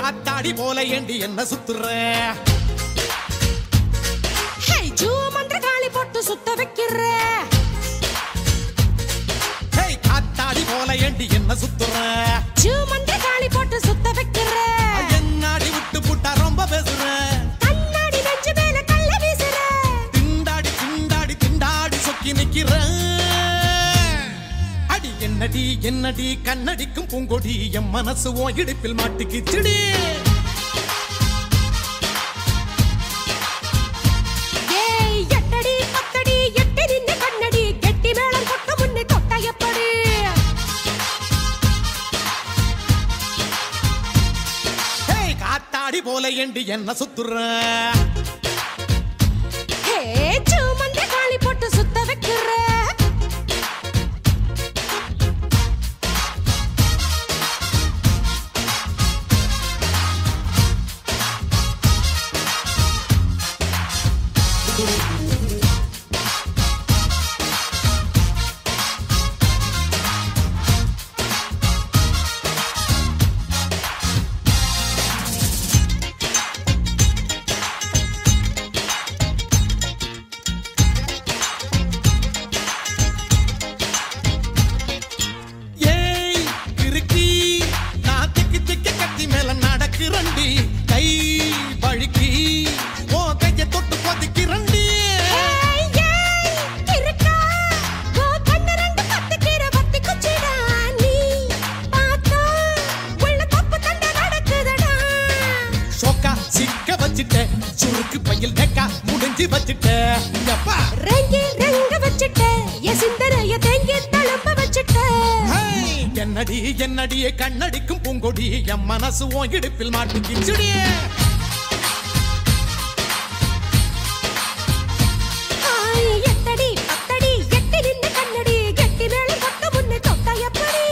காத்தாடி போல ஏண்டி என்ன சுத்துற ஹே ஜூ மந்திர காளி போட்டு சுத்த வைக்கிற ஹே காத்தாடி போல ஏண்டி என்ன சுத்துற ஜூ மந்திர காளி போட்டு சுத்த வைக்கிற என்னாடி விட்டு புட்டா ரொம்ப பேசுற கண்ணாடி நெஞ்சு மேல கள்ள வீசுற திண்டாடி திண்டாடி திண்டாடி சொக்கி நிக்கிற அடி என்னடி என்னடி கண்ணடிக்கும் பூங்கொடி என் மனசு ஓ இடுப்பில் மாட்டுக்கிச்சுடி ஏய் எட்டடி பத்தடி எட்டி நின்னு கண்ணடி கெட்டி மேளம் கொட்ட முன்னே தொட்ட எப்படி ஹே காத்தாடி போல ஏண்டி என்ன சுத்துற ஹே ஜூ மந்திர காளி போட்டு சுத்த வைக்கிற ஏய் கிறுக்கி நான் திக்கி திக்கி கத்தி மேல நடக்கிறண்டி கை வழுக்கி ஓ கைய தொட்டு கொதிக்கிறண்டி ஏய் ஏய் இருக்கா ஓ கண்ணு ரெண்டு பத்திக்கிற பத்தி குச்சிடா நீ பார்த்தா உள்ள தப்பு தண்டை நடக்குதடா ஷோக்கா சிக்க வச்சுட்ட சுருக்கு பையில் நெக்கா முடிஞ்சு வச்சுட்ட எப்பா ரெங்கி ரெங்க வச்சிட்ட என் சிந்தனைய தேங்கி தழும்ப வச்சிட்ட ஹேய், என்னடி என்னடி கண்ணடிக்கும் பூங்கொடி என் மனசு உன் இடுப்பில் மாட்டிக்கிச்சுடி ஆய், எட்டடி பத்தடி எட்டி நின்னு கண்ணடி கெட்டி மேளம் கொட்ட முன்னே தொட்ட எப்படி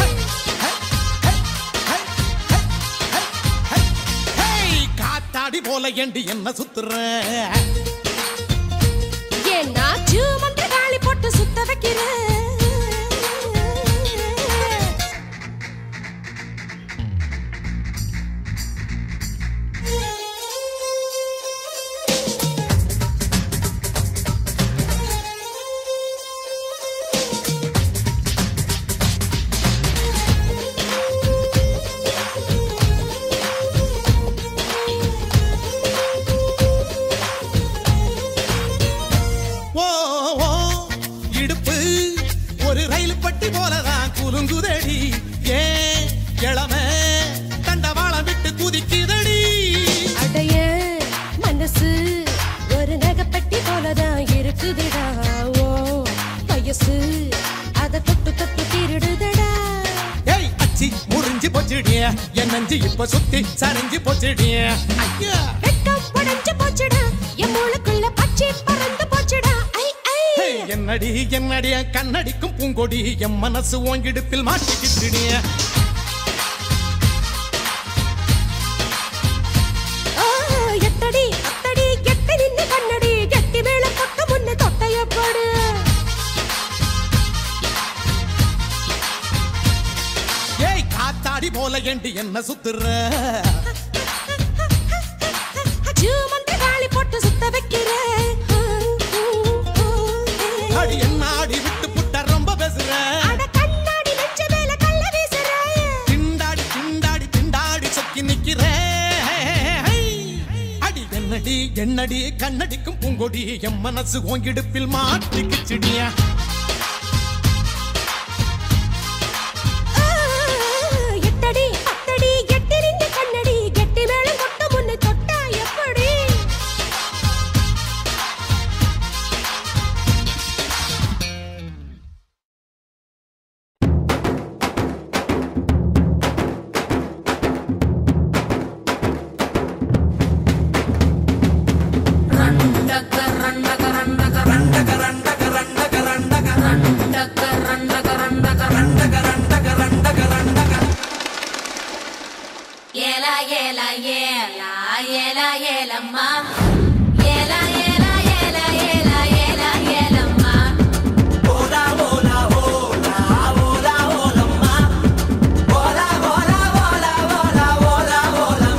ஹேய், காத்தாடி போல ஏண்டி என்ன சுத்துற ஏன்னா ஜூ மந்திர காளி போட்டு சுத்த வைக்கிற ஓ ஓ இடுப்பு ஒரு ரயில் பட்டி போலதான் குலுங்குதடி ஏன் இளமை தண்டவாளம் விட்டு குதிக்குதடி அடைய மனசு ஒரு நகைப்பட்டி போலதான் இருக்குதுடா ஓ வயசு அத தொட்டு தொட்டு திருடுதடா ஏய் அச்சி முறிஞ்சு போச்சுடிய என் நஞ்சு இப்ப சுத்தி சரிஞ்சு போச்சுடிய ஐயா வெட்கம் உடைஞ்சு போச்சுடா என் மூளைக்குள்ள பச்சை பறந்து போச்சுடா ஐ ஐ ஹேய், என்னடி என்னடிய கண்ணடிக்கும் பூங்கொடி என் மனசு உன் இடுப்பில் மாட்டிக்கிட்டுடிய ஆ, எட்டடி அத்தடி எட்டி நின்னு கண்ணடி கெட்டி மேல கொட்ட முன்ன தொட்டையப்படு ஏய் காத்தாடி போல ஏண்டி என்ன சுத்துற ஜூ மந்திர காளி போட்டு சுத்த வைக்கிற அடி என்ன ஆடி விட்டு புட்ட ரொம்ப பேசுற அட கண்ணாடி நெஞ்ச மேல கள்ள வீசுற திண்டாடி திண்டாடி திண்டாடி சொக்கி நிக்கிற அடி என்னடி என்னடி கண்ணடிக்கும் பூங்கொடி என் மனசு ஓங்கிடுப்பில் மாட்டிக்கிச்சுடியா ஆ, எட்டடி அத்தடி எட்டி நின்னு கண்ணடி கெட்டி மேளம் கொட்ட முன்ன தொட்டா எப்படி ఏల ఏల ఏల ఏల ఏలమ్మా ఏల ఏల ఏల ఏల ఏల ఏలమ్మా ఓలా ఓలా ఓలా ఓలా ఓలా ఓలా ఓలా ఓలా ఓలా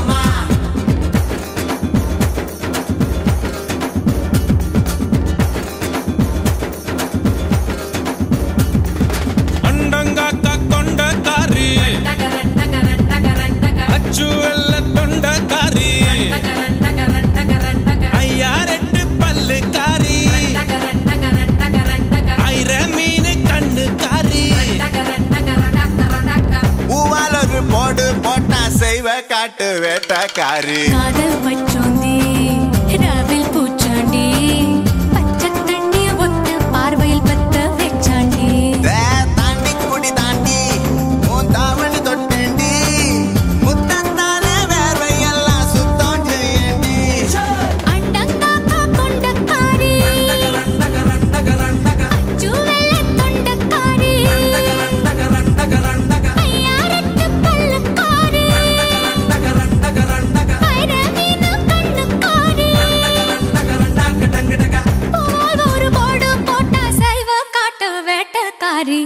செய்வ காட்டு வேட்டக்காரி காதல் பச்சோந்தி ராவில் பூச்சாண்டி பச்சை தண்ணிய ஒத்த பார்வையில் பத்த வெச்சாண்டி தே, தாண்டி குடி தாண்டி உன் தாவணி தொட்டேண்டி முத்தத்தால வேர்வையெல்லாம் சுத்தம் செய்யண்டி அண்டங்காக்கா கொண்டக்காரி அச்சு வெள்ளை தொண்டக்காரி ஐயாரட்டு பல்லுக்காரி வைரமீன கண்ணுக்காரி போல் ஒரு போடு போட்டா சைவ காட்டு வேட்டக்காரி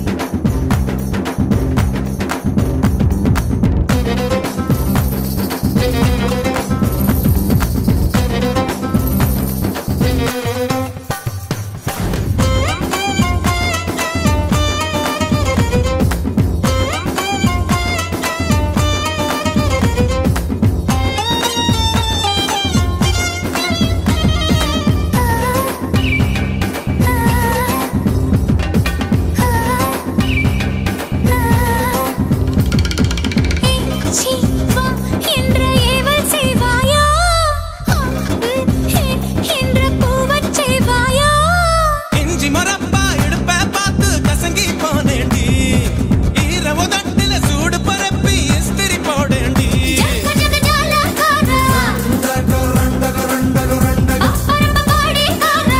சீ, வா என்ற ஏவல் செய்வாயா ஆ, ம், ஹே, என்ற கூவச் செய்வாயா இஞ்சி மரப்பா இடுப்ப பார்த்து கசங்கி போனேண்டி ஈரவு தட்டில சூடு பரப்பி இஸ்திரி போடேண்டி ஜக ஜக ஜாலக்காரா. அப்பரம்ப பாடிக்காரா.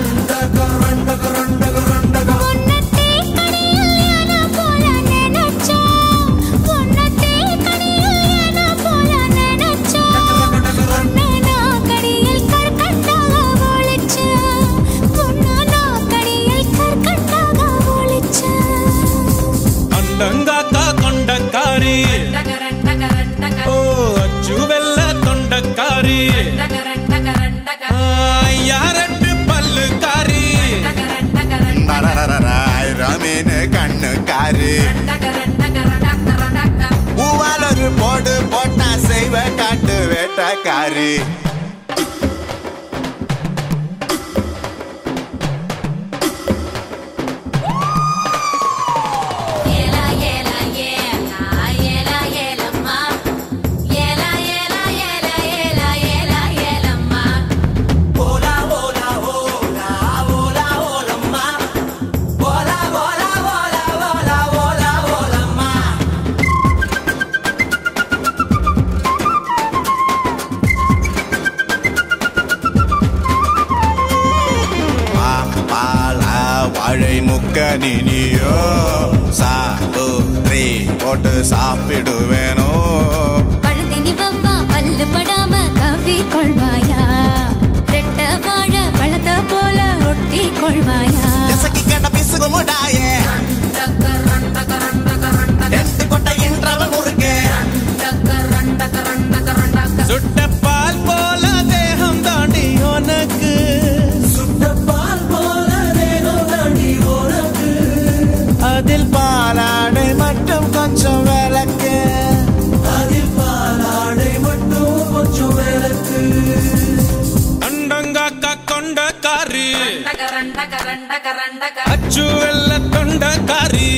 உன்னத்தே கனியில் யானா போல நினைச்சா. உன்னத்தே கனியில் யானா போல நினைச்சா. உன்னை நான் கடியில் கற்கண்டாக ஒளிச்சேன். உன்னை நான் கடியில் கற்கண்டாக ஒளிச்சேன். அண்டங்காக்கா கொண்டக்காரி ஓ அச்சு வெள்ள தொண்டக்காரி யாரட்டு பல்லுக்காரி ரமீன் கண்ணுக்காரி பூவால் ஒரு போடு போட்டா செய்வ காட்டு வேட்டக்காரி ஏலா ஏலா ஏலா ஏலா ஏலம்மா ஏலா ஏலா ஏலா ஏலா ஏலா ஏலம்மா பால வாழை முக்க நினியோ சாப்பிட்ரி போட்டு சாப்பிடுவேனோ பழுதினி வவ்வா பல்லு படாம கவ்வி கொள்வாயா ரெட்ட வாழ பழத்த போல ஒட்டி கொள்வாயா எசக்கி கேட்ட பிசுகு முடாயே எட்டு கொட்டை என்றவன் முறுக்கே சுட்ட பால் போல தேகம் தாண்டி உனக்கு அதில் பாலாடை மட்டும் கொஞ்சம் விளக்கு அண்டங்காக்கா கொண்டக்காரி அச்சு வெள்ள தொண்டக்காரி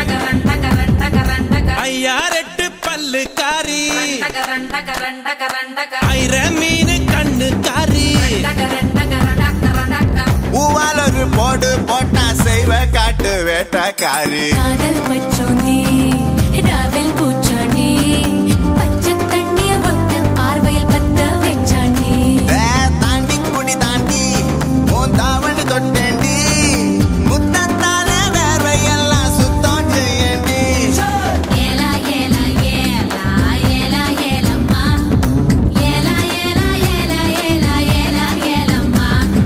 ஐயாரெட்டு பல்லுக்காரி ஐர மீன் கண்ணுக்காரி பூவால் ஒரு போடு போட்டா செய்வ காட்டு வேட்டக்காரி காதல் பச்சோந்தி ராவில் பூச்சாண்டி பச்சை தண்ணிய ஒத்த பார்வையில் பத்த வெச்சாண்டி தே, தாண்டி குடி தாண்டி உன் தாவணி தொட்டேண்டி முத்தத்தால வேர்வையெல்லாம் சுத்தம் செய்யண்டி ஏலா ஏலா ஏலா ஏலா ஏலம்மா ஏலா ஏலா ஏலா ஏலா ஏலா ஏலம்மா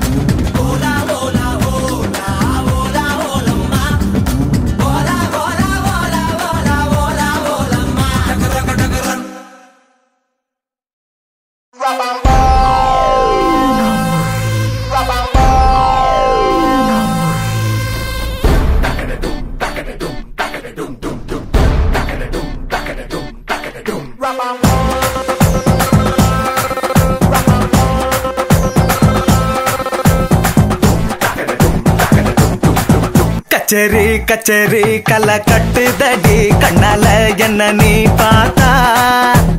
கச்சேரி கச்சேரி கலை கட்டுதடி கண்ணால என்ன நீ பார்த்தா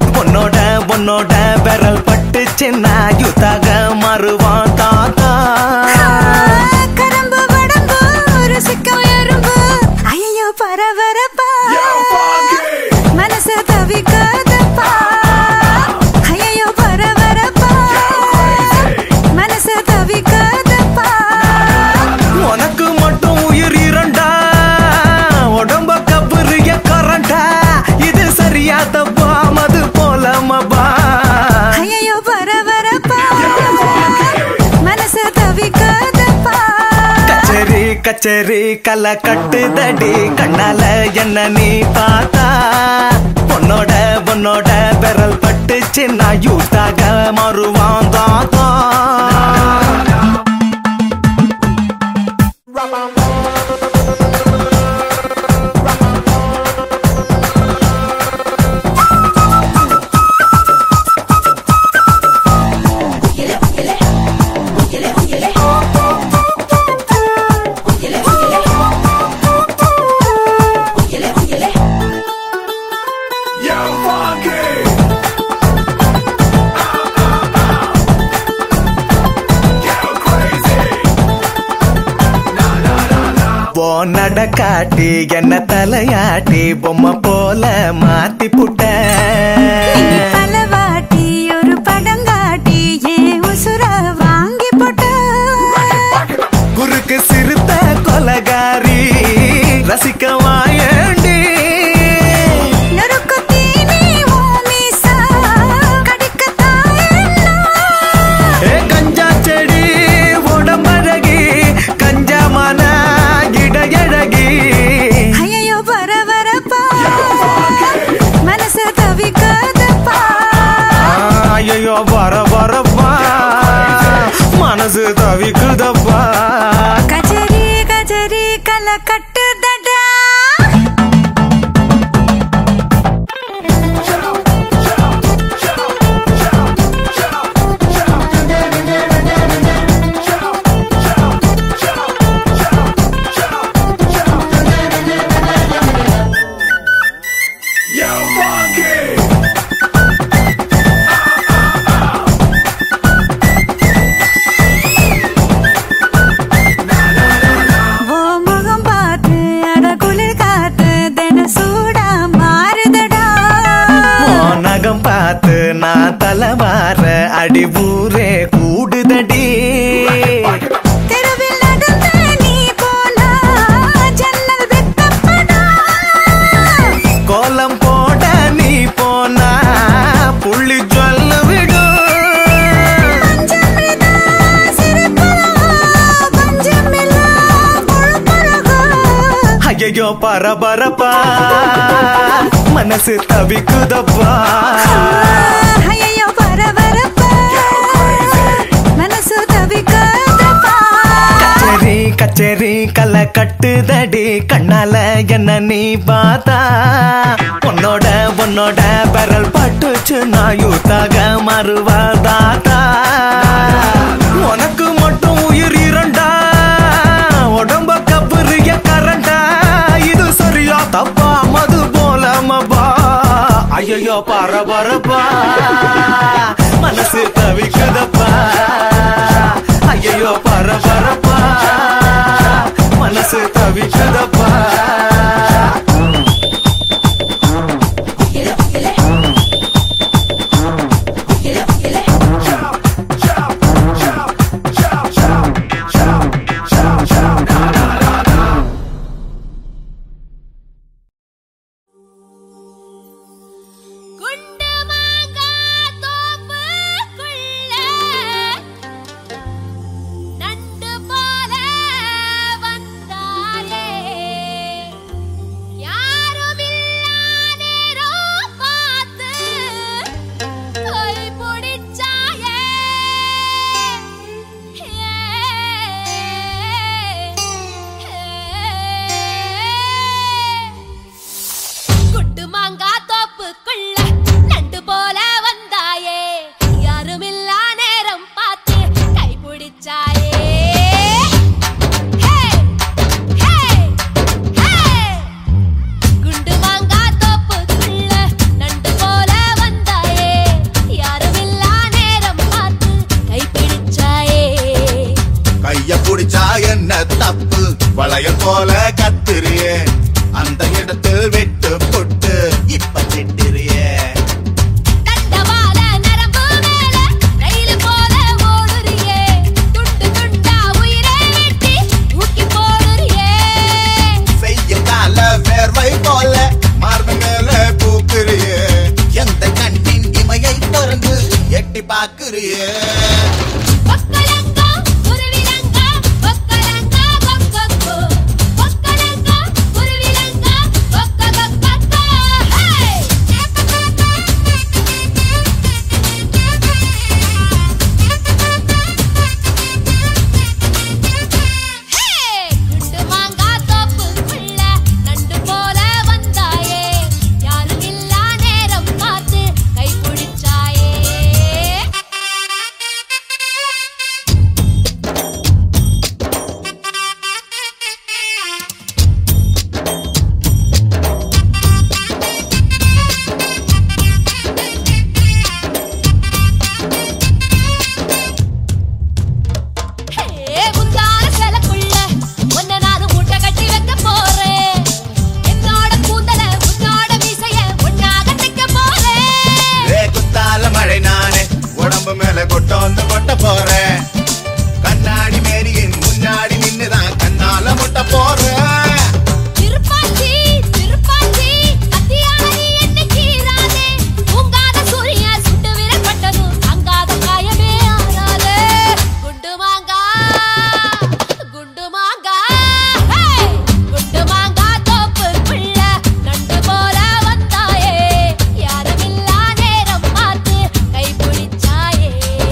உன்னோட விரல் பட்டுச்சுன்னா யுத்தாக மறுவான் தாத்தா கரம்பு வடம்பு ருசிக்கும் எறும்பு ஐயோ பரபரப்பா மனசு தவிக்காதப்பா ஐயோ பரபரப்பா மனசு தவிக்காதப்பா உனக்கு மட்டும் உயிர் இரண்டா உடம்ப கபுரிய கரண்டா இது சரியா தப்பா மது போல மபா ஐயோ பரபரப்பா மனசு தவிக்காதப்பா கச்சேரி கச்சேரி கலை கட்டுதடி கண்ணால என்ன நீ பார்த்தா பொண்ணோட பொண்ணோட விரல் பட்டுச்சு நான் யூத்தாக மறுவான் தாத்தா போ நடக்காட்டி என்ன தலையாட்டி பொம்மை போல மாத்தி புட்ட நீ பலவாட்டி ஒரு படங்காட்டி ஏன் உசுர வாங்கி போட்ட குறுக்கு சிறுத்த கொலகாரி ரசிக்க வாயண்டி நொறுக்கு தீனி ஓ மீசா கடிக்கத்தான் என்ன ஏ கஞ்சா செடி உடம்பழகி கஞ்சா மன இடையழகி ஐயோ பரபரப்பா மனசு தவிக்காதப்பா ஐயோ வர வரப்பா மனசு தவிக்குதப்பா கஜரி கஜரி கல கட்டுதடா ஓ முகம் பார்த்து அட குளிர் காத்து தின சூடா மாறுதடா உன் நகம் பார்த்து நான் தலைவார அடி ஊரே கூடுதடி தெருவில் நடந்து நீ போனா ஜன்னல் வெட்டப்படா கோலம் போட நீ போனா புள்ளி சொல்ல விடும் பஞ்சமிதா சிரிப்பழகா பஞ்சமில்லா பொழுப்பழகா ஐயோ பரபரப்பா மனசு தவிக்குதப்பா ஐயோ பரபரப்பா மனசு தவிக்காதப்பா கச்சேரி கச்சேரி கலை கட்டுதடி கண்ணால என்ன நீ பார்த்தா உன்னோட உன்னோட விரல் பட்டுச்சு நான் யூத்தாக மறுவாதாத்தா உனக்கு மட்டும் உயிர் இரண்டா உடம்ப கபுரிய கரண்டா இது சரியா தப்பா மது போல மபா ஐயோ பரபரப்பா மனசு தவிக்குதப்பா ஐயோ பரபரப்பா மனசு தவிக்குதப்பா குண்டு மாங்கா தோப்புக்குள்ள நண்டு போல வந்தாயே பாக்குறியே ஒக்கலங்கா குருவிலங்கா ஒக்கலங்கா கொக்கொக்கோ ஒக்கலங்கா குருவிலங்கா கொக்கொக்கொக்கோ ஹே குண்டு மாங்கா தோப்புக்குள்ள நண்டு போல வந்தாயே யாரும் இல்லா நேரம் பார்த்து கை பிடிச்சாயே ஹே முந்தான சேலக்குள்ள உன்னை நான் மூட்டை கட்டி வைக்க போறேன் என்னோட கூந்தல உன்னோட மீசைய ஒன்னாக தைக்க போறேன் ஏ குத்தால மழை நானே உடம்பு மேல கொட்டோந்து கொட்ட போறேன் கண்ணாடி மேரியின் முன்னாடி நின்னுதான் கண்ணால முட்ட போறேன் திருப்பாச்சி திருப்பாச்சி அத்தியான நீ என்னை கீறாதே தூங்காத சூரியன் சுட்டு விரல் பட்டதும் தங்காத காயமே ஆறாதே குண்டு மாங்கா குண்டு மாங்கா ஹே! குண்டு மாங்கா தோப்புக்குள்ள நண்டு போல வந்தாயே யாருமில்லா நேரம் பார்த்து கை பிடிச்சாயே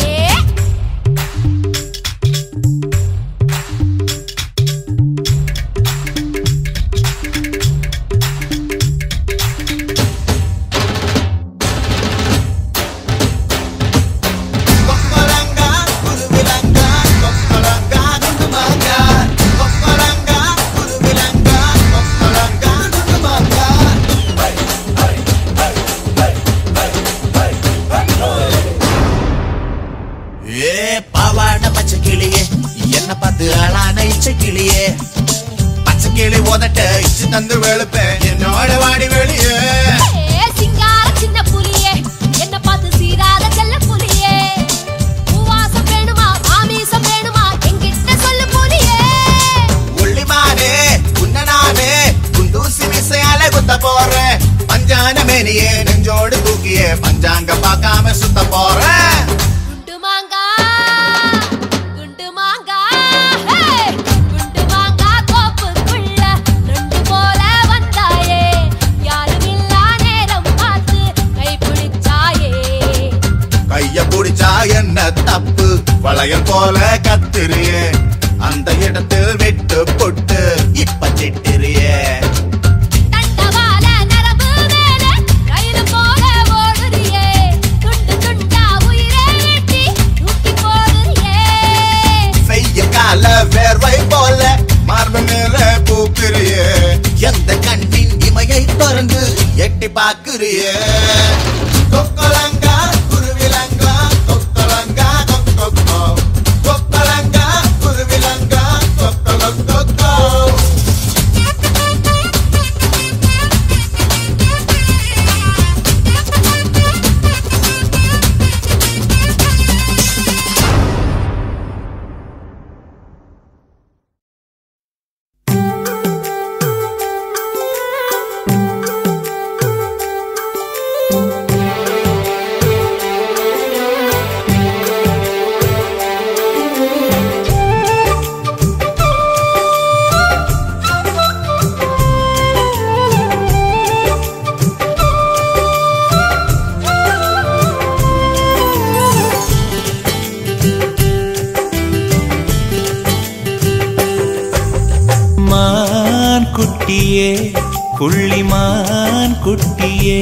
கொக்கரங்கா குருவிலங்கா கொக்கரங்கா குண்டுமாங்கா கொக்கரங்கா குருவிலங்கா கொக்கரங்கா குண்டுமாங்கா ஏ பாவாட பச்சை கிளியே என்ன பார்த்து ஆளான இச்சை கிளியே பச்சை கிளி உதட்ட இச்சு தந்து வெளுப்பேன் என்னோட வாடி வெளியே ஏ சிங்கார சின்ன புலியே என்ன பார்த்து சீராத செல்ல புலியே பூவாசம் வேணுமா ஆமீசம் வேணுமா என்கிட்ட சொல்லு புலியே உள்ளிமானே உன்னனானே குண்டூசி மிசையால குத்த போறேன் பஞ்சான மேனியே நெஞ்சோடு தூக்கியே பஞ்சாங்க பார்க்காம சுத்த போறேன் குண்டு மாங்கா குண்டு மாங்கா ஹே! குண்டு மாங்கா தோப்புக்குள்ள நண்டு போல வந்தாயே யாருமில்லா நேரம் பார்த்து கை பிடிச்சாயே கைய புடிச்சா என்ன தப்பு வளையல் போல கத்துறியே அந்த இடத்தில் விட்டு பொட்டு இப்ப திட்டுறியே தண்டவாள நரம்பு மேல ரயில் போல ஓடுறியே துண்டு துண்டா உயிரை வெட்டி தூக்கி போடுறியே செய்ய கால வேர்வை போல மார்பு மேல பூக்குறியே எந்த கண்ணின் இமையை திறந்து எட்டி பாக்குறியே கொக்கலங்கா குருவிலங்கா கொக்கலங்கா கொக்கொக்கோ கொக்கலங்கா குருவிலங்கா கொக்கொக்கோ மான் குட்டியே புள்ளிமான் குட்டியே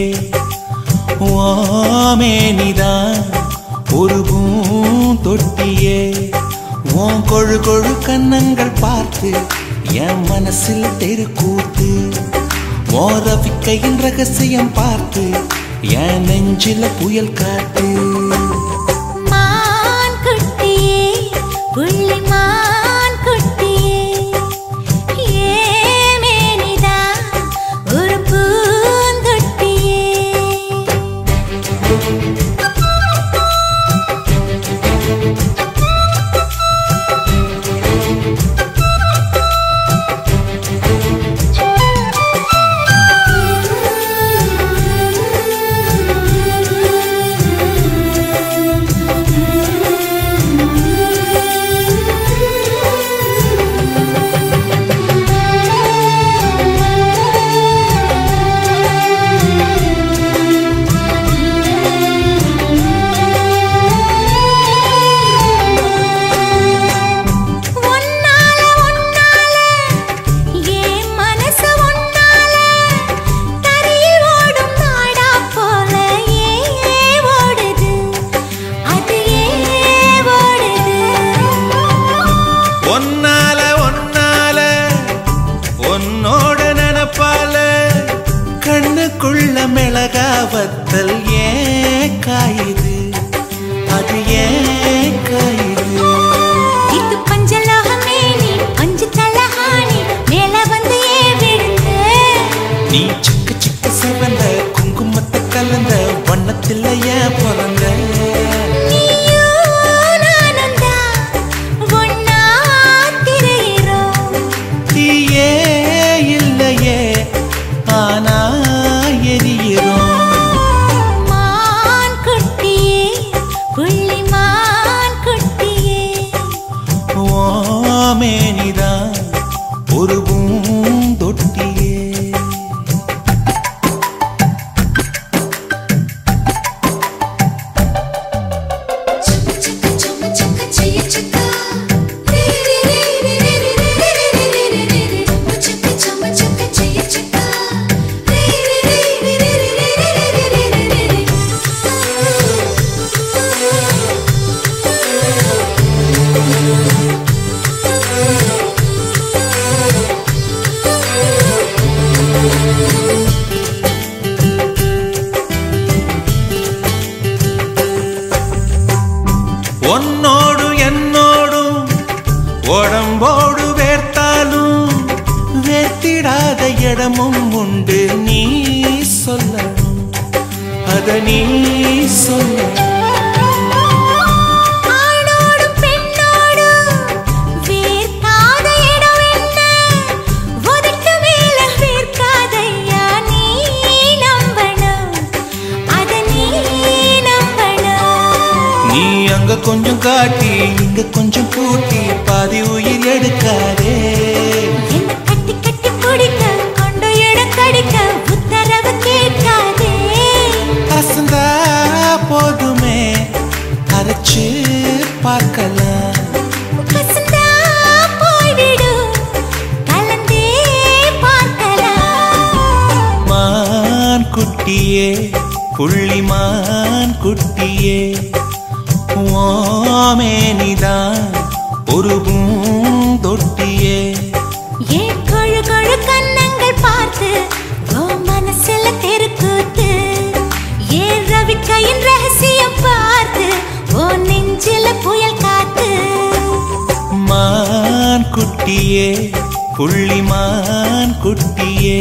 ஓமேனிதான் ஒரு பூந்தொட்டியே உன் கொழு கொழு கன்னங்கள் பார்த்து என் மனசில் தெருக்கூத்து உன் ரவிக்கையின் ரகசியம் பார்த்து என் நெஞ்சில புயல் காத்து மான் குட்டியே புள்ளி மான் குட்டியே ஏமேனிதா ஒரு பூந்தொட்டியே உன்னோடு என்னோடும் உடம்போடு வேர்த்தாலும் வேர்த்திடாத இடமும் உண்டு நீ சொல்லணும் அத நீ சொல்ல ஆணோடும் பெண்ணோடும் வேர்க்காத இடம் என்ன? உதட்டு மேல வேர்க்காதையா நீ நம்பணும். அத நீ நம்பணும். நீ அங்க கொஞ்சம் காட்டி இங்க கொஞ்சம் கூட்டி பாதி உயிர் எடுக்காதே என்னை கட்டி கட்டி பிடிக்க, கொண்டு இடம் கடிக்க உத்தரவு கேட்காதே. அசந்தா போதுமே அரைச்சு பார்க்கலாம் கசந்தா போய்விடும், கலந்தே பார்க்கலாம். மான் குட்டியே புள்ளிமான் குட்டியே ஓமேனிதான் ஒரு பூந்தொட்டியே ஏன் கொழு கொழு கன்னங்கள் பார்த்து உன் மனசுல தெருக்கூத்து ஏன் ரவிக்கையின் ரகசியம் பார்த்து உன் நெஞ்சில புயல் காத்து மான் குட்டியே புள்ளிமான் குட்டியே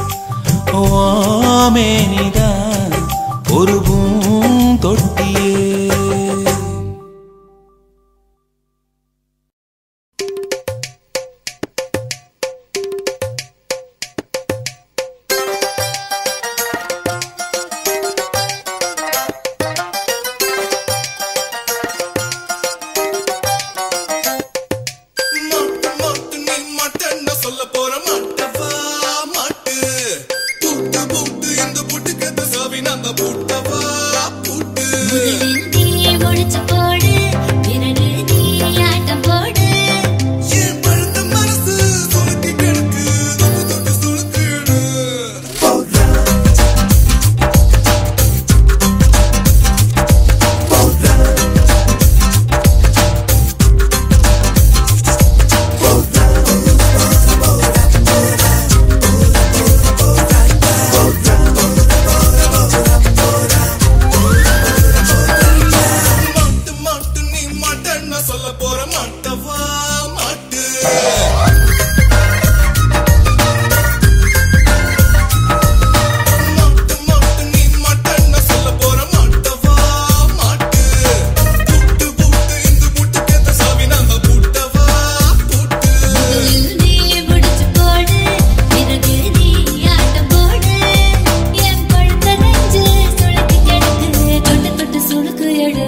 ஓமேனிதான் ஒரு பூந்தொட்டியே மாட்டு மாட்டு நீ மாட்டேன்னு சொல்ல போற மாட்டவா மாட்டு பூட்டு பூட்டு இந்த பூட்டுக்கு சாவி நான் பூட்டவா பூட்டு நீ முடிச்சு போடு பிறகு நீ ஆட்டம் போடு என் பழுத்த மனசு சுளுக்கி கிடக்கு தொட்டு தொட்டு சுளுக்கிடு மாட்டு மாட்டு நீ மாட்டேன்னு சொல்ல போற மாட்டவா மாட்டு மாட்டு மாட்டு நீ மாட்டேன்னு சொல்ல போற மாட்டவா மாட்டு பூட்டு பூட்டு இந்த பூட்டுக்கு சாவி நாம பூட்டவா பூட்டு நீ முடிச்சு போடு பிறகு நீ ஆட்டம் போடு என் பழுத்த நெஞ்சு சுளுக்கி கிடக்கு தொட்டு தொட்டு சுளுக்கு எடு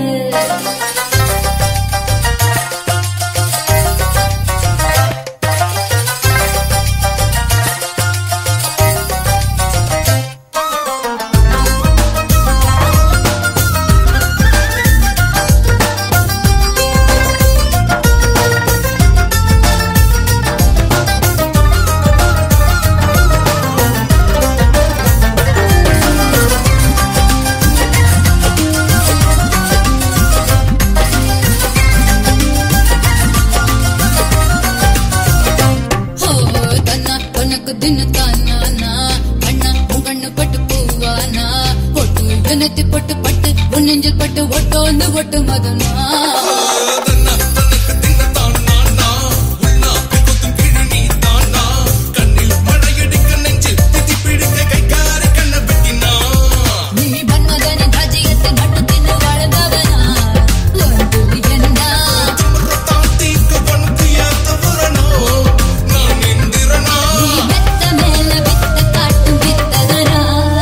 ஹோ தன்னா உனக்கு தின்னு தானா அண்ணா உன் கண்ணு பட்டு பூவானா ஒட்டு எனத்தி பட்டு பட்டு உன் நெஞ்சில் பட்டு ஒட்டோன்னு ஒட்டு மதனா தன்னா தனக்கு தின்ன தானா உள்னா குத்தும் கிழி நீ தானா கண்ணில் மழையடிக்க நெஞ்சில் திட்டி பிடிக்க கைக்கார கண்ண வெட்டினா நீ மன்மதனின் ராஜ்யத்தில் மட்டும் தின்னு வாழ்ந்தவனா உன் புவி என்ன தாண்டிக்கு உனக்கு ஏத்த வரனோ நான் இந்திரனா நீ மெத்த மேல வித்த காட்டும் வித்தகனா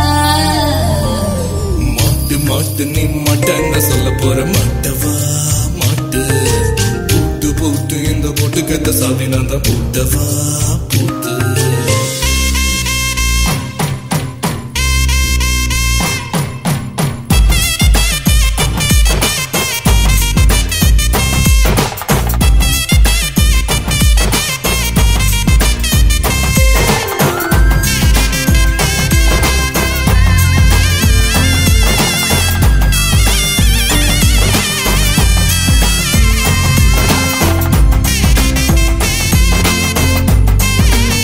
மாட்டு மாட்டு நீ மாட்டேன்னு சொல்ல போற மாட்டவா மாட்டு பூட்டு பூட்டு இந்த போட்டுக்கத்த சாதி நான் தான் பூட்டவா பூட்டு நீ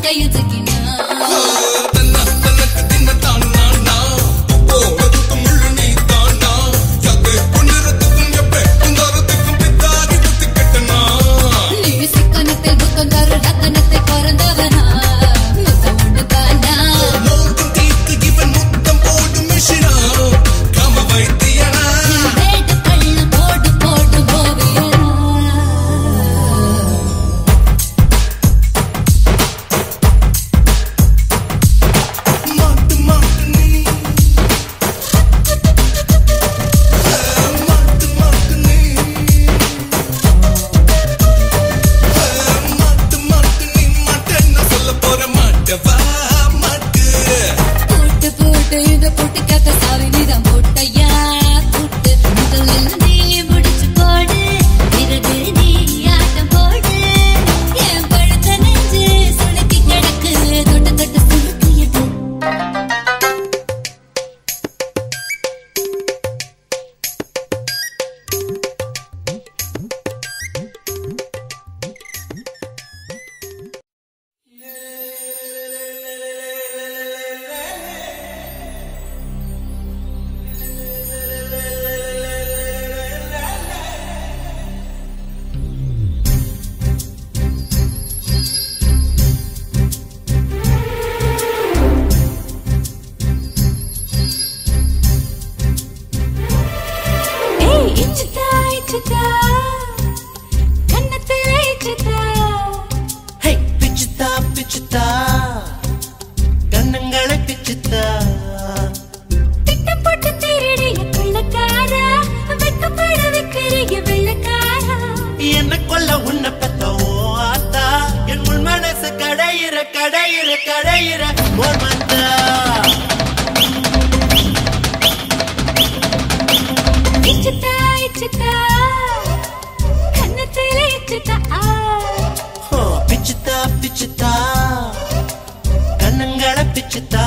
கையில் சிக்கினா தன்னா தனக்கு தின்ன தானா போறதுக்கும் முள்ளு நீ தானா யாக்கே பொன்னிறத்துக்கும் எப்ப குந்தாரத்துக்கும் பித்தாகி குத்தி கட்டனா நீ சிக்கனத்தில் புத்தம் தரு ரத்தனத்தை பிறந்தவனா முத்தம் உண்டு தானா மோகம் தீர்த்து இவன் முத்தம் போடும் மிஷினா காம வைத்தியனா வேட்டு கள்ள போட்டு போட்டு போவியா மாட்டு மாட்டு நீ மாட்டு மாட்டு நீ மாட்டு மாட்டு நீ மாட்டேன்னு சொல்ல போற மாட்டவா மாட்டு போட்டு போட்டு இந்த போட்டு கத்த சாவி நீதான் போட்டையா போட்டு முதலில் நீ முடிச்சு போடு பிறகு நீ ஆட்டம் போடு என் பழுத்த நெஞ்சு சுளுக்கி கிடக்கு தொட்டு தொட்டு சுளுக்கியது ஏய் இச்சுதா இச்சுதா கண்ணத்துல இச்சுதா ஹே பிச்சுத்தா பிச்சுத்தா கண்ணங்களை பிச்சுத்தா திட்டம் போட்டு திருடிய கொள்ளக்காரா வெக்கப்பட வைக்கிறிய வெள்ளக்காரா என்ன கொல்ல உன்னை பெத்த ஓ ஆத்தா என் உள் மனசு கடையிற கடையிற கடையிற ஓர் மந்தா இச்சுதா இச்சுதா கண்ணத்துல இச்சுதா ஹோ, பிச்சுத்தா பிச்சுத்தா கண்ணங்களை பிச்சுத்தா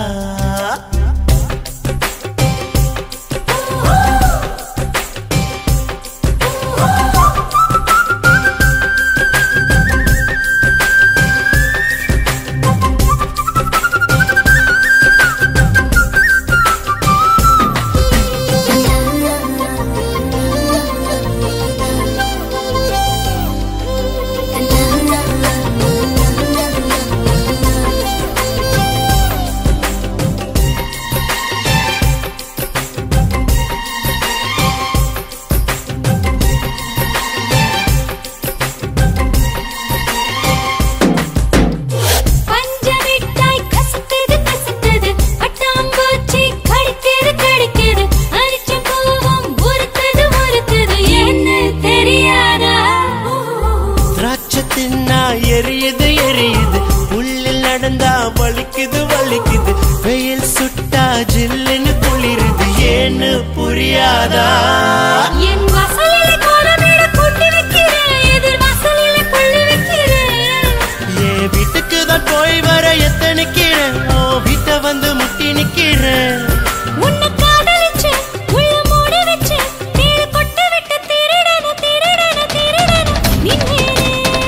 பஞ்சமிட்டாய் கசக்குது கசக்குது பட்டாம்பூச்சி கடிக்குது கடிக்குது அரிச்ச பூவும் உருக்குது உருக்குது என்ன தெரியாதா திராட்சை தின்னா எரியுது எரியுது உள்ளில் நடந்தா வலிக்குது வலிக்குது வெயில் சுட்டா ஜில்லுன்னு குளிருது ஏன்னு புரியாதா என் வாசலில கோலமிட கூட்டி வைக்கிறேன் எதிர் வாசலில கொள்ளி வைக்கிறேன் என் வீட்டுக்கு தான் போய் வர எத்தனைக்கிறேன் ஓ வீட்டை வந்து முட்டி நிக்கிறேன் உன்னை காதலிச்சு உள்ள மூடி வச்சு தேடி கொட்டு விட்டு திருடன திருடன திருடன நின்னேனே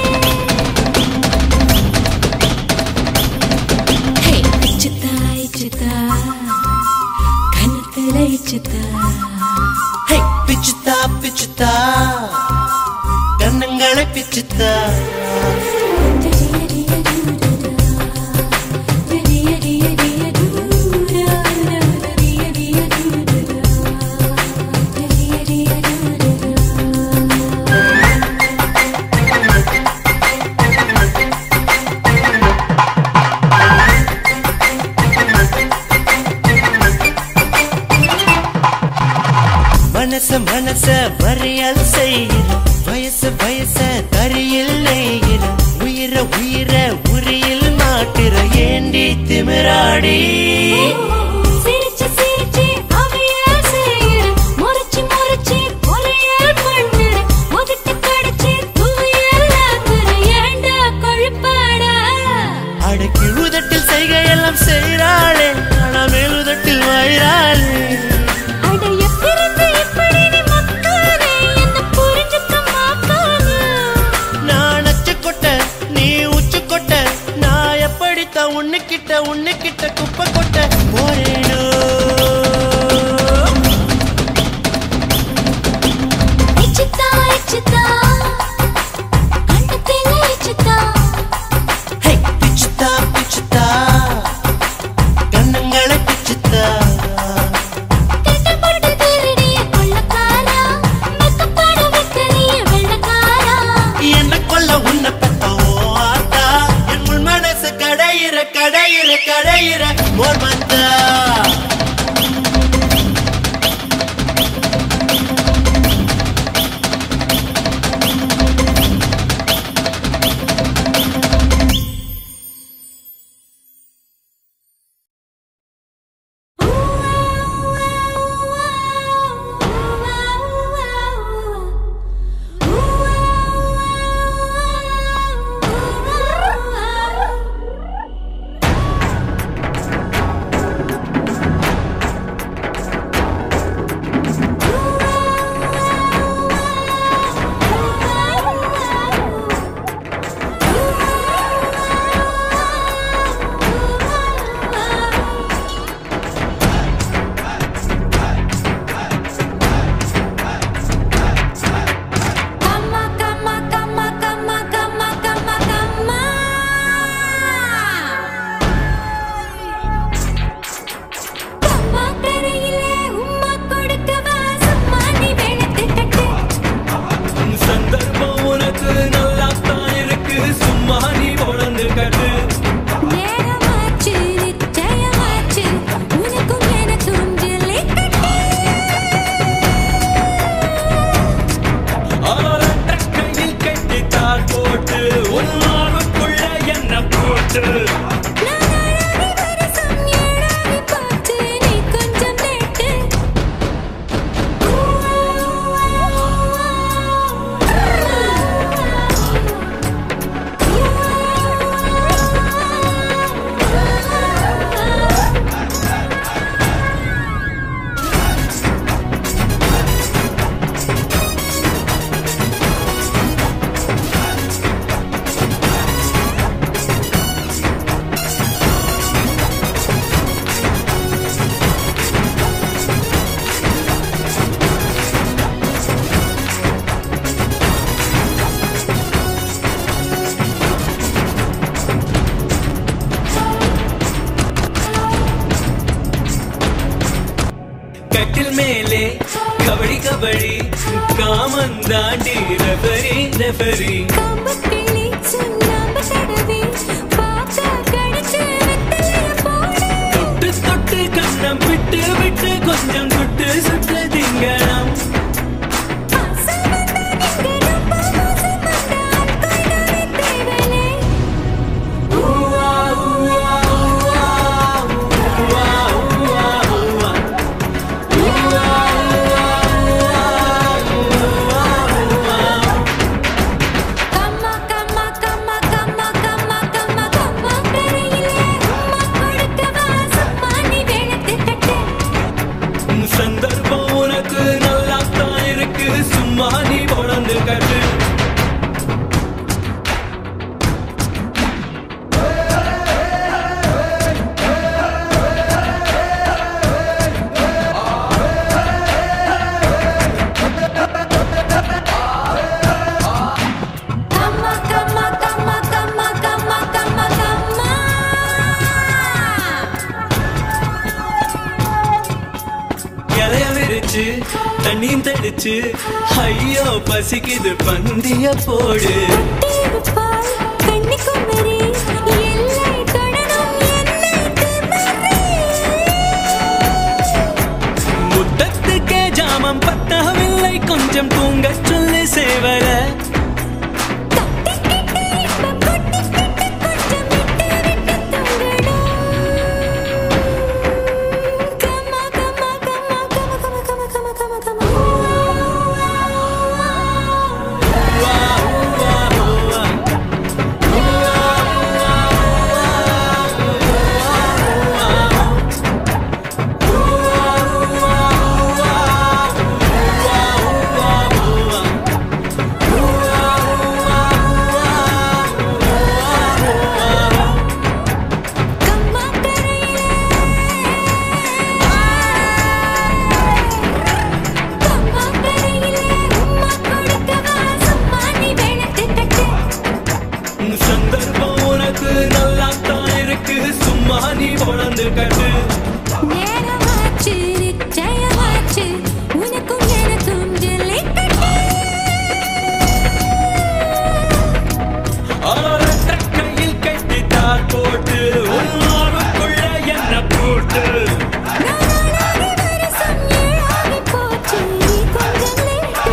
ஹே இச்சுதா இச்சுதா கண்ணத்துல இச்சுதா ஹே பிச்சுத்தா பிச்சுத்தா கண்ணங்களை பிச்சுத்தா மனச மனச வரையல் செய்கிற வயசு வயச தரியில் நெய்கிற உயிர உயிர உரியில் மாட்டுற ஏண்டி திமிராடி சிரிச்சு சிரிச்சு அவையால் செய்கிற முறைச்சு முறைச்சு கொலையால் பண்ணுற முகத்தை கடிச்சு தூயல் ஆக்குற ஏண்டா கொழுப்பாடா அடக்கி உதட்டில் செய்கையெல்லாம் செய்கிறாளே ஆனா மேலுதட்டில் வாயிறாளே அட எப்பிருந்து இப்படி நீ மக்கானே என்ன புரிஞ்சுக்க மாட்டானே நான் அச்சு கொட்ட நீ உச்சு கொட்ட நான் உன்னு கிட்ட உன்னு கிட்ட குப்பை கொட்ட போறேனோ இச்சித்தா இச்சித்தா கண்டத்தில இச்சித்தா ஹே பிச்சுத்தா பிச்சுத்தா கண்ணங்களை பிச்சுத்தா திட்ட போட்டு திருடிய கொள்ளக்காரா மெக்கப்பட வைக்கிறிய வெள்ளக்காரா என்ன கொல்ல உன்னை பெத்த ஓ ஆத்தா என் உள் மனசு கடையிற கடையிற கடையிற மோர் மந்தா கம்மா கம்மா கம்மா கம்மா கம்மா கம்மா கம்மா கம்மா கரையிலே உம்மா கொடுக்கவா சும்மா நீ வெளுத்து கட்டு சந்தர்ப்பம் உனக்கு நல்லா தான் இருக்கு சும்மா நீ உணர்ந்து கட்டு நேரமாச்சு நிச்சயமாச்சு உனக்கும் எனக்கும் ஜில்லி கட்டு ஆரட்ட கையில் கட்டி தார் போட்டு உன்னாவுக்குள்ள என்ன போட்டு நான் அழகி வருஷம் ஏழாகி போச்சு நீ கொஞ்சம் நேட்டு கட்டில் மேலே கபடி கபடி காமன் தாண்டி ரெஃபரி ரெஃபரி கம்பக்கிளி சுண்ணாம்பு தடவி பாத்தா கடிச்சு வெத்தலைய போடு தொட்டு தொட்டு கண்ணம் விட்டு விட்டு கொஞ்சம் சுட்டு சுட்டு திங்கണം ஆசை வந்தா நீங்க ரொம்ப மோசம் வந்தா அக்கறைதானே தேவனே ஊவா, ஊவா, ஊவா, ஊவா, ஊவா, ஊவா. ஊவா, ஊவா, ஊவா, ஊவா. கம்மா கம்மா கம்மா கம்மா கம்மா கம்மா கம்மா கரையிலே உம்மா கொடுக்கவா சும்மா நீ வெளுத்து கட்டு சந்தர்ப்பம் உனக்கு நல்லா தான் இருக்கு சும்மா நீ உணர்ந்து கட்டு கம்மா கம்மா கம்மா கம்மா கம்மா கம்மா கம்மா இலைய விரிச்சு தண்ணியும் தெளிச்சு ஐயோ பசிக்குது பந்திய போடு தீவுப்பால் கன்னிக்குமரி எல்லை தொடரும் என்னை திமிரி முத்தத்துக்கே ஜாமம் பத்தவில்லை கொஞ்சம் தூங்க சொல்லு சேவர தட்டிக்கிட்டு இன்பம் கொட்டிக்கிட்டு கொஞ்சம் விட்டு விட்டு தூங்கணும் கம்மா கம்மா கம்மா கம்மா கம்மா கம்மா கம்மா கம்மா கம்மா வா, வா, வா. எனக்கு சும்மா நீ உணர்ந்து கட்டு நேரமாச்சு நிச்சயமாச்சு உனக்கும் எனக்கும் ஜல்லிக்கட்டு ஆரட்ட கையில் கட்டி தார் போட்டு உன்னாருக்குள்ள என்ன போட்டு நானாடி வருஷம் ஏழாகி போச்சு கொஞ்சம் late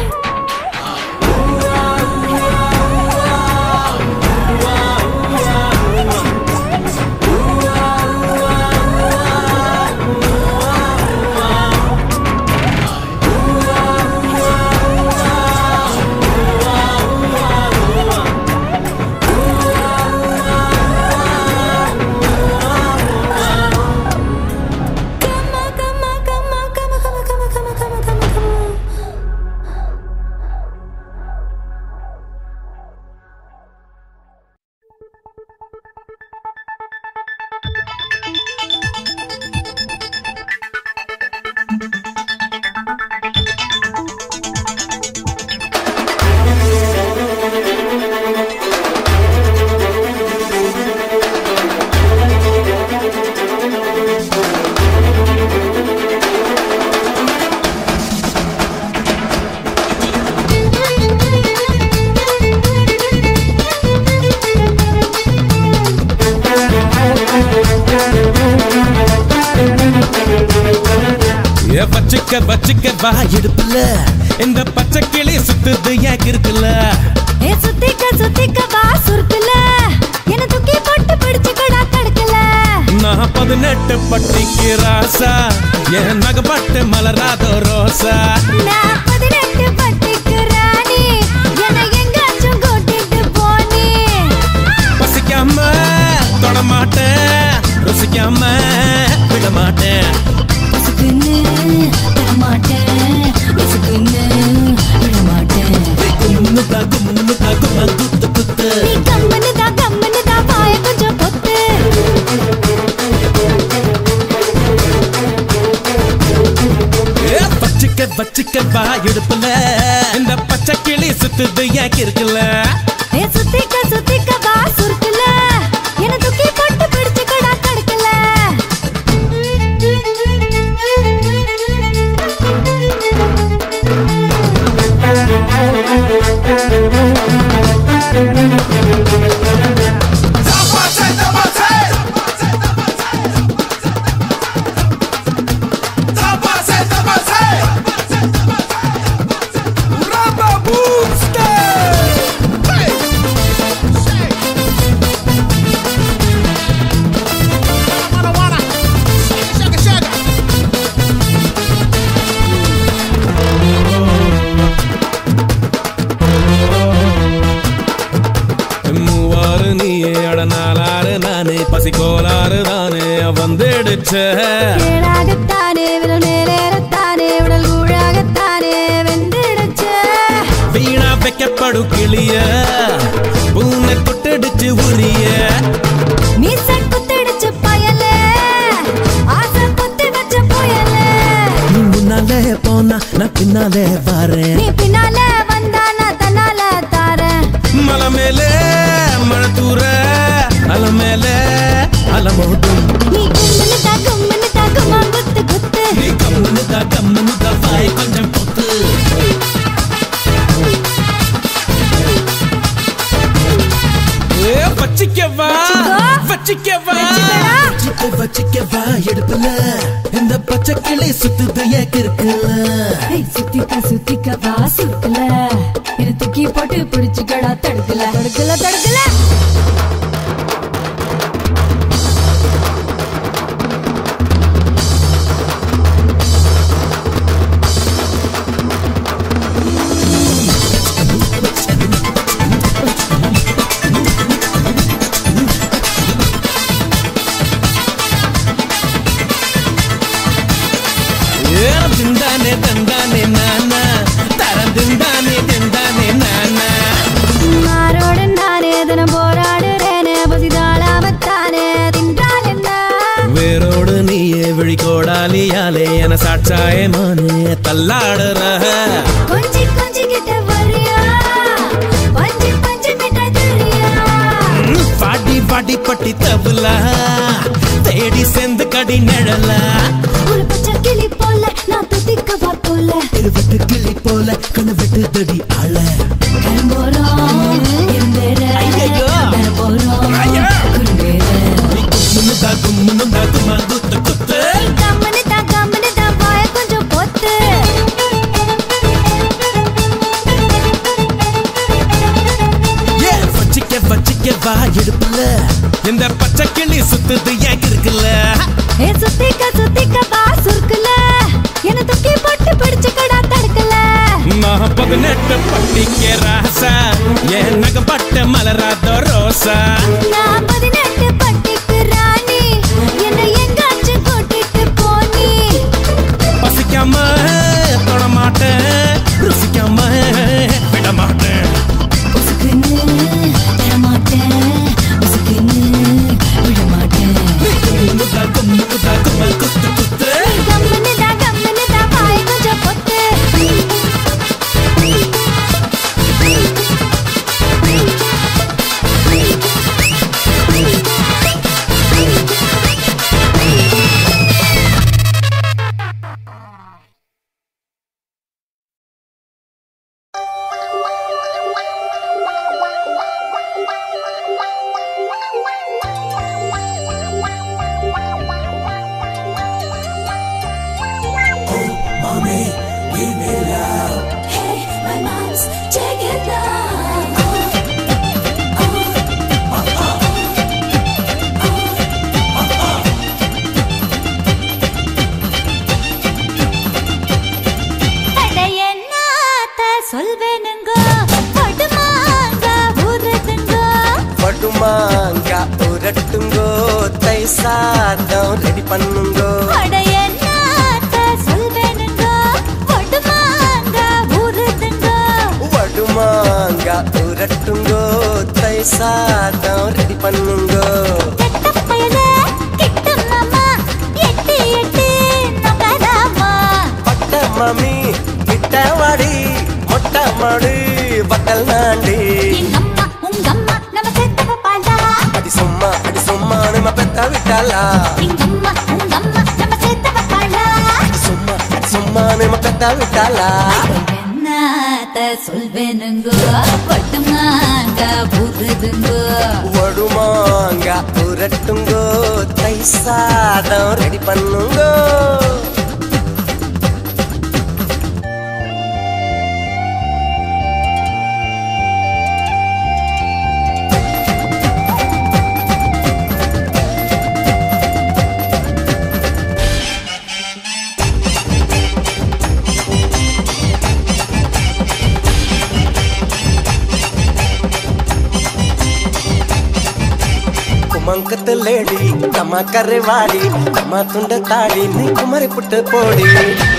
Come on, come on, come on, come on, come on, come on, come on, come on, come on, come on. ஏ வச்சுக்க வச்சுக்க வா இடுப்புல இந்த பச்சை கிளி சுத்துது ஏன் இருக்குல்ல ஏ சுத்திக்க சுத்திக்க வா சுருக்குல என்ன தூக்கி போட்டு பிடிச்சுக்கடா தடுக்கல நான் பதினெட்டு பட்டிக்கு ராசா என் நகப்பட்டு மலராதோ ரோசா நான் பதினெட்டு பட்டிக்கு ராணி என்னை எங்காச்சும் கூட்டிட்டு போனி பசிக்காம தொட மாட்டேன் ருசிக்காம விட மாட்டேன் விசுக்குன்னு தரமாட்டேன் விசுக்குன்னு விடமாட்டேன் கும்முன்னு தா கும்முன்னு தா கும்மா குத்து குத்து நீ கம்மனு தான் கம்மனு தான் வாய கொஞ்சம் பொத்து ஏ வச்சுக்க வச்சுக்க வா இடுப்புல இந்த பச்சை கிளி சுத்துது ஏன் இருக்குல்ல ஏ சுத்திக்க சுத்திக்க வா சுருக்குல என்ன தூக்கி போட்டு பிடிச்சுக்கடா தடுக்கல மூவாறு நீயே அட நாலாறு நானே பசி கோளாறு தானே வந்துடுச்ச கீழாகத்தானே விரல் மேலேறத்தானே உடல் கூழாகத்தானே வெந்திடுச்சு வீணா வைக்கப்படும் கிளிய பூனை கொட்டடிச்சு உரிய மீச குத்திடுச்சு பயலே ஆசை குத்தி வச்ச புயலே நீ முன்னாலே போனா நான் பின்னாலே வரேன் நீ பின்னால வந்தா நான் தன்னால தாரேன் மலை மேலே மழை தூர அலை மேலே அலமோட்டும் நீ கும்முன்னு தா கும்முன்னு தா கும்மா குத்து குத்து நீ கம்முன்னு தா கம்முன்னு தா வாய் கொஞ்சம் பொத்து ஏ, வச்சிக்கவா வச்சிக்கவா வச்சிக்க வச்சிக்கவா எடுப்பல இந்த பச்சை கிளி சுத்துது ஏக்கு இருக்குல்ல ஏய், சுத்திக்க சுத்திக்க வா சுருக்கல என்ன தூக்கி போட்டு பிடிச்சுக்கடா தடுக்கல தடுக்கல தடுக்கல ஏ, திண்டானே தந்தானே நானா தரம் திண்டானே திண்டானே நானா மாரோடு நானே தினம் போராடுறேனே பசி தாளாமத்தானே தின்றால் என்ன வேரோடு நீயே விழிகோடாலியாலே என சாட்சாயே மானே தள்ளாடுற கொஞ்சி கொஞ்சி கிட்ட வரியா பஞ்சு பஞ்சு மிட்டாய் தரியா பாடி அடிப்பட்டி தவுலா தேடி சேர்ந்து கடி நிழலா ஒரு பச்சை கிளி போல நான் துதிக்கவா போல இருவட்டு கிளி போல கண்ணு வெட்டு தடி ஆள கரும்போறோம் இருந்தேற ஐயையோ. போறோம் குறும்பேற கும்முனுதா கும்முனுதா கும்மா குத்து குத்து கம்மனு தான் கம்மனு தான் வாய கொஞ்சம் பொத்து ஏ வச்சிக்க வச்சிக்க வா இடுப்புல இந்த பச்சை கிளி சுத்துது ஏன் இருக்குல்ல ஏ சுத்திக்க சுத்திக்க வா சுருக்குல என்ன தூக்கி போட்டு பிடிச்சுக்கடா தடுக்கல நான் பதினெட்டு பட்டிக்க ராசா என் நகப்பட்ட மலராத ரோசா நான் பதினெட்டு பட்டிக்கு ராணி என்னை எங்காச்சும் கூட்டிட்டு போனி பசிக்காம தொட மாட்டேன் ருசிக்காம விட மாட்டேன் உசுக்குன்னு தரமாட்டேன் உசுக்குன்னு விடமாட்டேன் கும்முனுதா கும்முனுதா கும்மா குத்து குத்து கம்மனு தான் கம்மனு தான் வாய கொஞ்சம் பொத்து Hey, my mom's taking love. அட என்னாத்த சொல்வேனுங்க படுமாங்க ஊறுதுங்க படுமாங்க உரட்டுங்கோ தை சாதம் ரெடி பண்ணுங்கோ அட என்னாத்த சொல்வேனுங்க படுமாங்க ஊறுதுங்க படுமாங்க உரட்டுங்கோ தை சாதம் ரெடி பண்ணுங்கோ கெட்ட பயல கிட்ட மாமா எட்டி எட்டி நகராமா பட்ட மாமி கிட்ட வாடி மொட்டை மாடு பட்டல் நாண்டி எங்கம்மா உங்கம்மா நம்ம செத்தவ பாண்டா அடி சும்மா அடி சும்மா நம்ம பெத்த விட்டாளா எங்கம்மா உங்கம்மா நம்ம செத்தவ பாண்டா அடி சும்மா அடி சும்மா நம்ம பெத்த விட்டாளா என்னத்த சொல்வேனுங்க பட்டுமாங்க புதுதுங்க வடுமாங்க உரட்டுங்கோ தை சாதம் ரெடி பண்ணுங்கோ ಕುಮಂಕದ ಲೇಡಿ ತಮ್ಮ ಕರೆವಾಡಿ ತಮ್ಮ ತುಂಡ ತಾಡಿ ನೀ ಕುಮರಿ ಪುಟ್ಟ ಪೋಡಿ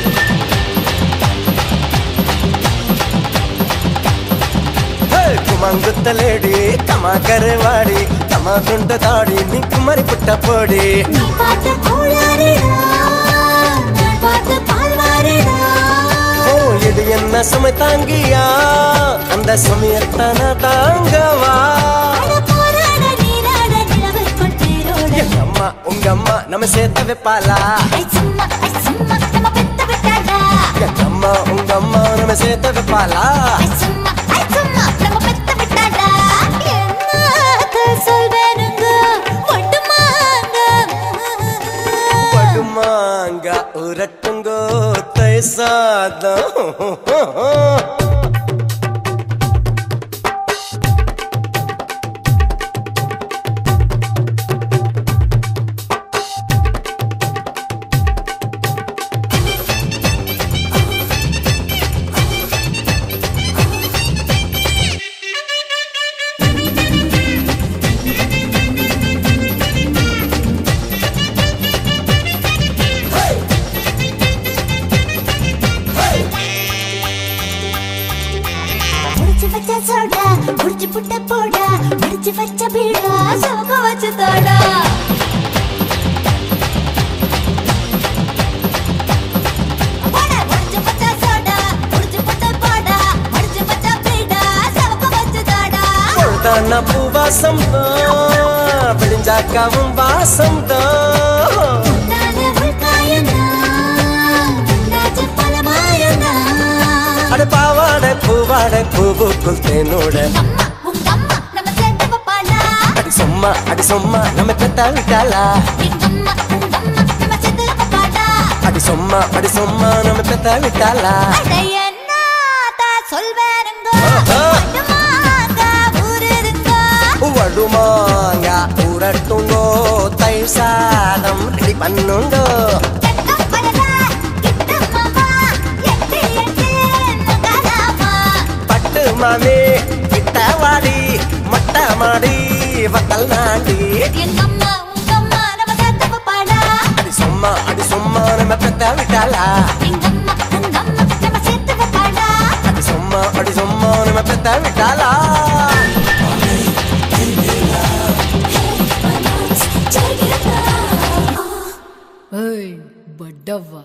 ಹೇ, ಕುಮಂಕದ ಲೇಡಿ ತಮ್ಮ ಕರೆವಾಡಿ ತಮ್ಮ ತುಂಡ ತಾಡಿ ನೀ ಕುಮರಿ ಪುಟ್ಟ ಪೋಡಿ நீ பார்த்த கோளாறுடா நான் பார்த்த பால்வாறுடா ஓ இது என்ன சுமை தாங்கியா அந்த சுமையத்தான தாங்கவா அட போராட நீராட நிலவுக்குள் தேரோட எங்க அம்மா உங்க அம்மா நம்ம சேர்த்து வைப்பாளா ஐ சும்மா ஐ சும்மா நம்ம பெத்த விட்டாடா எங்க அம்மா உங்க அம்மா நம்ம சேர்த்து வைப்பாளா ஐ சும்மா ஐ சும்மா நம்ம பெத்த விட்டாடா என்னத்த சொல்வேனுங்க மட்டுமாங்க படுமாங்க உரட்டுங்கோ தை சாதம் முடிச்சு வச்ச சோடா முடிச்சு புட்ட போடா முடிச்சு வச்ச பீடா சோக வச்சு தோடா போடா, முடிச்சு வச்ச சோடா, முடிச்சு புட்ட போடா, முடிச்சு வச்ச பீடா, சோக வச்சு தோடா. கொழுத்த விட்டானா பூவாசம் தான் விடிஞ்சாக்காவும் வாசம் தான் அட பாவாட பூவாட பூவுக்குள் தேனோட அடி சும்மா அடி சும்மா நம்ம பெத்தா விட்டாளா அடி சும்மா அடி சும்மா நம்ம பெத்தா விட்டாளா வடுமாங்க உரட்டுங்கோ தயிர் சாதம் ரெடி பண்ணுங்கோ பட்டு மாமே கிட்ட வாடி மட்ட மாடி வத்தல் நாடி அடி சும்மா அடி சும்மா நம்ம பெத்தா விட்டாளா அடி சும்மா அடி சும்மா நம்ம பெத்தா விட்டாளா ஏய் பட்டவா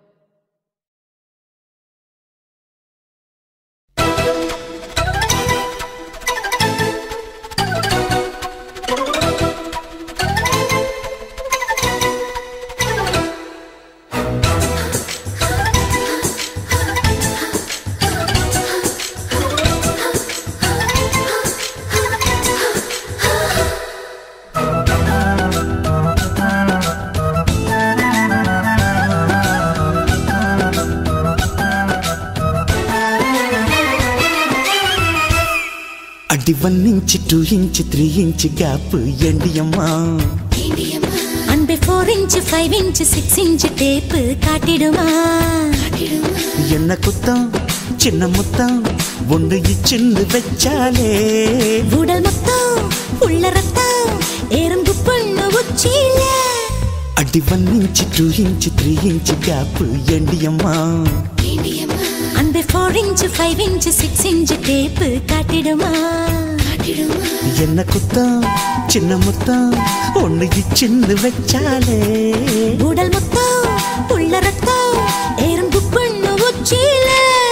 అడి one inch two inch three inch gap ఎండి అమ్మా அன்பே four inch five inch six inch tape காட்டிடுமா ఎన్న కుత్తం చిన్న ముత్తం ఒండు ఇచ్చింది వెచ్చాలే உடல் மொத்தம் உள்ள ரத்தம் எறும்பு பொண்ணு உச்சியில అడి one inch two inch three inch gap ఎండి అమ్మా அன்பே four inch five inch six inch tape காட்டிடுமா ఎన్న కుత్తం చిన్న ముత్తం ఒండు ఇచ్చింది వెచ్చాలే உடல் மொத்தம் உள்ள ரத்தம் எறும்பு பொண்ணு உச்சியில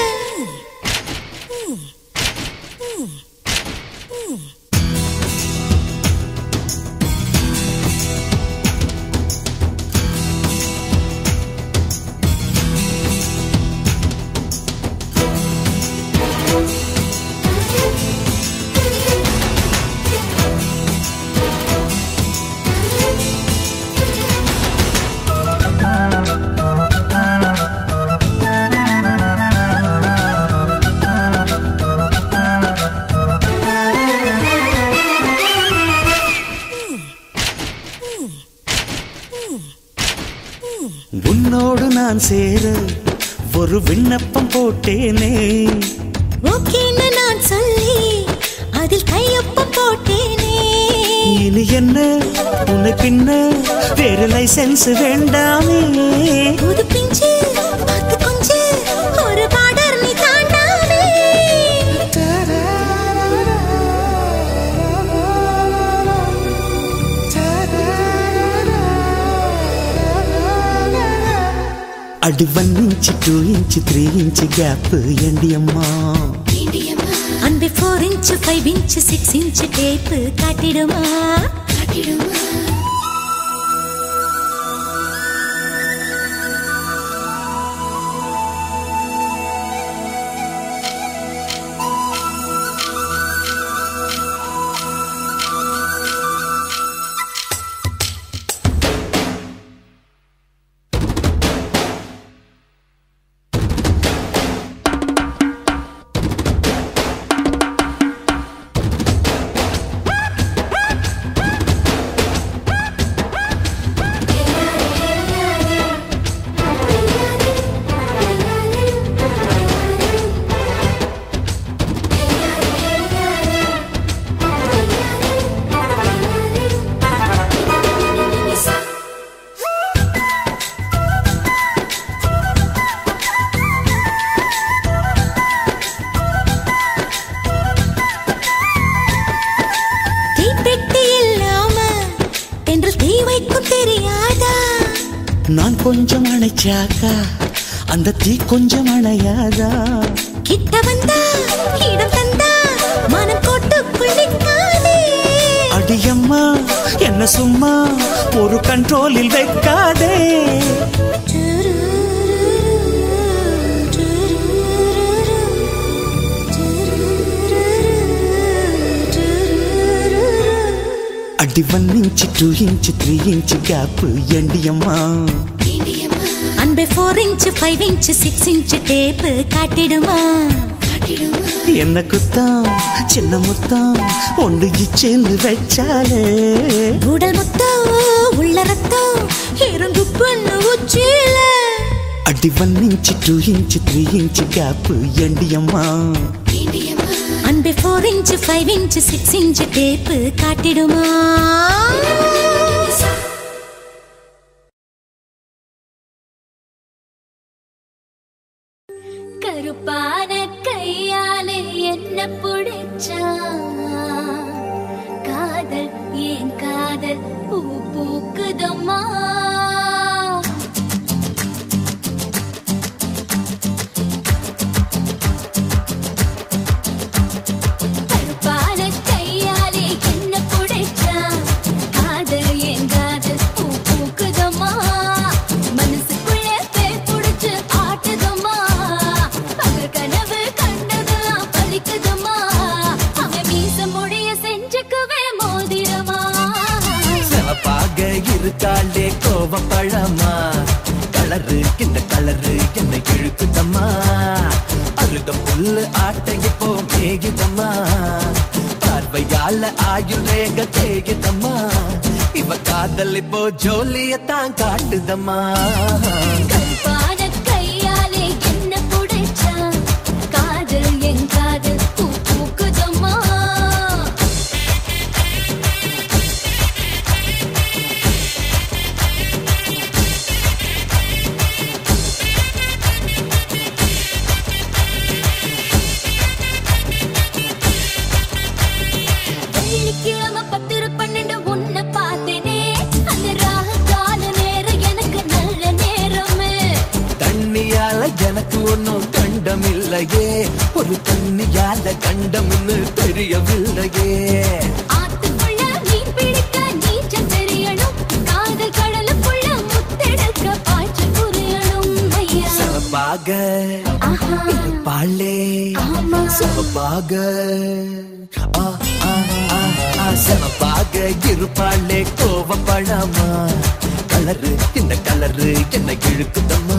உன்னோடு நான் சேர ஒரு விண்ணப்பம் போட்டேனே ஓகேன்னு நான் சொல்லி அதில் கையொப்பம் போட்டேனே இனி என்ன உன்னை பின்ன வேறு லைசென்ஸ் வேண்டாமே புது பிஞ்சு பார்த்து கொஞ்சு ஒரு பார்டர் நீ தாண்டாமே అడి one inch two inch three inch gap ఎండి అమ్మా அன்பே four inch five inch six inch tape காட்டிடுமா தீப்பெட்டி இல்லாம தென்றல் தீ வைக்கும் தெரியாதா நான் கொஞ்சம் அணைச்சாக்கா அந்த தீ கொஞ்சம் அணையாதா கிட்ட வந்தா இடம் தந்தா மனம் கோட்டுக்குள் நிற்காதா அடியம்மா என்ன சும்மா ஒரு கண்ட்ரோலில் வைக்காதே అడి one inch two inch three inch gap ఎండియమ్మా அன்பே four inch five inch six inch tape காட்டிடுமா என்ன குத்தம் சின்ன முத்தம் ஒன்று இச்சேன்னு வச்சாலே உடல் மொத்தம் உள்ள ரத்தம் இறங்கு பண்ணு உச்சியில అడి one inch two inch three inch gap ఎండియమ్మా அன்பே four inch five inch six inch tape காட்டிடுமா கருப்பான கையாலே என்ன பிடிச்சா காதல் ஏன் காதல் பூ பூக்குதம்மா கருப்பான கையாலே என்ன பிடிச்சா காதல் ஏன் காதல் பூ பூக்குதம்மா மனசுக்குள்ள பேய் புடிச்சு ஆட்டுதம்மா பகல் கனவு கண்டதெல்லாம் பலிக்குதம்மா அவன் மீச முடிய செஞ்சுக்குவே மோதிரமா சிவப்பாக இருக்காளே கோவப்பழமா கலரு இந்த கலரு என்னை இழுக்குதம்மா அழுத புல்லு ஆட்டைக்கு போ மேகிதம்மா பார்வையால ஆயுள் ரேக தேகிதம்மா இவ காதல் இப்போ ஜோலியத்தான் காட்டுதம்மா கருப்பான கையாலே என்ன புடிச்சா காதல் என் காதல் பூ பூக்குதம்மா வெள்ளிக்கிழமை பத்திர பன்னெண்டு உன்னை பார்த்தேனே அந்த ராக கால நேரம் எனக்கு நல்ல நேரமே தண்ணியால எனக்கு ஒன்னும் கண்டம் இல்லையே ஒரு தண்ணியால கண்டம்னு தெரியவில்லையே ஆத்துக்குள்ள மீன் பிடிக்க நீச்சல் தெரியணும் காதல் கடலுக்குள்ள முத்தெடுக்க பாய்ச்சல் புரியணும் ஐயா சிவப்பாக ஆஹா பாலே ஆமா சிவப்பாக ஆ, ஆ, ஆ, ஆ, சிவப்பாக இருப்பாளே கோவப்படாமா கலரு இந்த கலரு என்ன இழுக்குதம்மா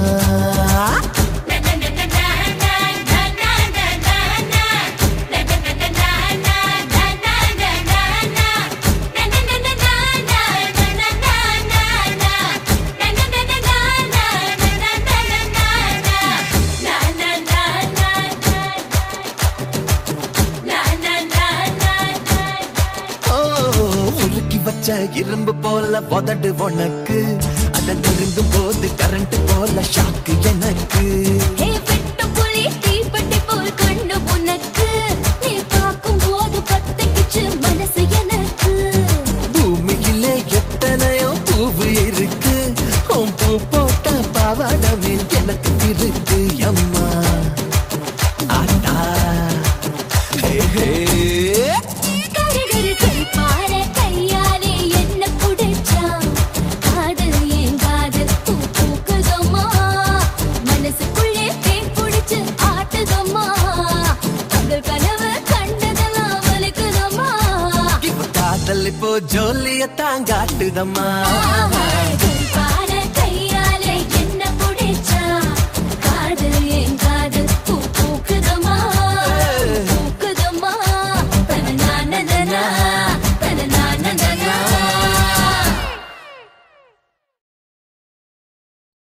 ஓ, உருக்கி வச்ச இரும்பு போல உதடு உனக்கு அதை நெருங்கும் போது கரண்ட் போல ஷாக்கு எனக்கு ஹே வெட்டு புலி தீப்பெட்டி போல் கண்ணு உனக்கு நீ பார்க்கும் போது பத்திக்கிச்சு மனசு எனக்கு பூமியிலே எத்தனையோ பூவு இருக்கு உன் பூ போட்ட பாவாடமே எனக்கு இருக்கு அம்மா ஆட்டா ஹே, ஹே. கரு கரு கருப்பார கையாலே என்ன புடிச்சா காதல் ஏன் காதல் பூ பூக்குதம்மா மனசுக்குள்ளே பேய் புடிச்சு ஆட்டுதம்மா பகல் கனவு கண்டதெல்லாம் வலிக்குதம்மா இப்ப காதல் இப்போ ஜோலியத்தான் காட்டுதம்மா ஆஹா